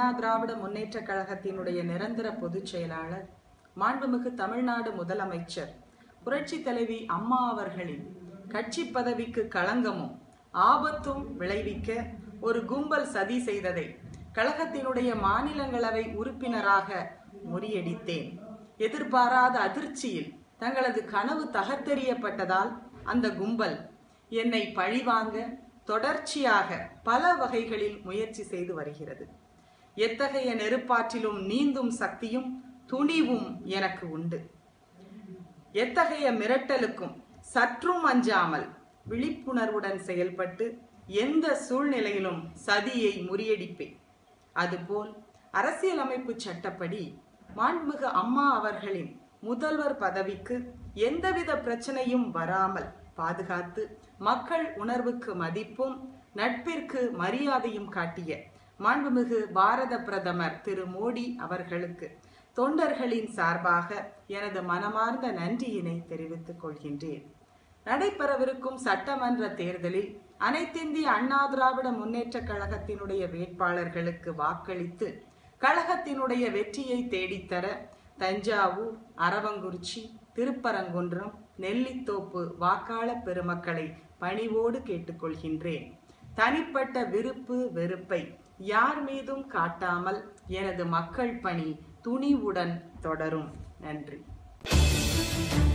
அண்ணா திராவிட முன்னேற்ற கழகத்தினுடைய நிரந்தர பொதுச் செயலாளர் மாண்புமிகு தமிழ்நாடு முதலமைச்சர் புரட்சி தலைவி அம்மா அவர்களின் கட்சி பதவிக்கு களங்கமும் ஆபத்தும் விளைவிக்க ஒரு கும்பல் சதி செய்ததை கழகத்தினுடைய மாநிலங்களவை உறுப்பினராக முறியடித்தேன் எதிர்பாராத அதிர்ச்சியில் தங்களது கனவு தகர்த்தெறியப்பட்டதால் அந்த கும்பல் என்னை பழிவாங்க தொடர்ச்சியாக பல வகைகளில் முயற்சி செய்து வருகிறது எத்தகைய நெருப்பாற்றிலும் நீந்தும் சக்தியும் துணிவும் எனக்கு உண்டு எத்தகைய மிரட்டலுக்கும் சற்றும் அஞ்சாமல் விழிப்புணர்வுடன் செயல்பட்டு எந்த சூழ்நிலையிலும் சதியை முறியடிப்பேன் அதுபோல் அரசியலமைப்பு சட்டப்படி மாண்புமிகு அம்மா அவர்களின் முதல்வர் பதவிக்கு எந்தவித பிரச்சனையும் வராமல் பாதுகாத்து மக்கள் உணர்வுக்கு மதிப்பும் நட்பிற்கு மரியாதையும் காட்டிய மாண்புமிகு பாரத பிரதமர் திரு மோடி அவர்களுக்கு தொண்டர்களின் சார்பாக எனது மனமார்ந்த நன்றியினை தெரிவித்துக் கொள்கின்றேன் நடைபெறவிருக்கும் சட்டமன்ற தேர்தலில் அனைத்திந்திய அண்ணா திராவிட முன்னேற்ற கழகத்தினுடைய வேட்பாளர்களுக்கு வாக்களித்து கழகத்தினுடைய வெற்றியை தேடித்தர தஞ்சாவூர் அரவங்குறிச்சி திருப்பரங்குன்றம் நெல்லித்தோப்பு வாக்காளர் பெருமக்களை பணிவோடு கேட்டுக்கொள்கின்றேன் தனிப்பட்ட விருப்பு வெறுப்பை யார் மீதும் காட்டாமல் எனது மக்கள் பணி துணிவுடன் தொடரும் நன்றி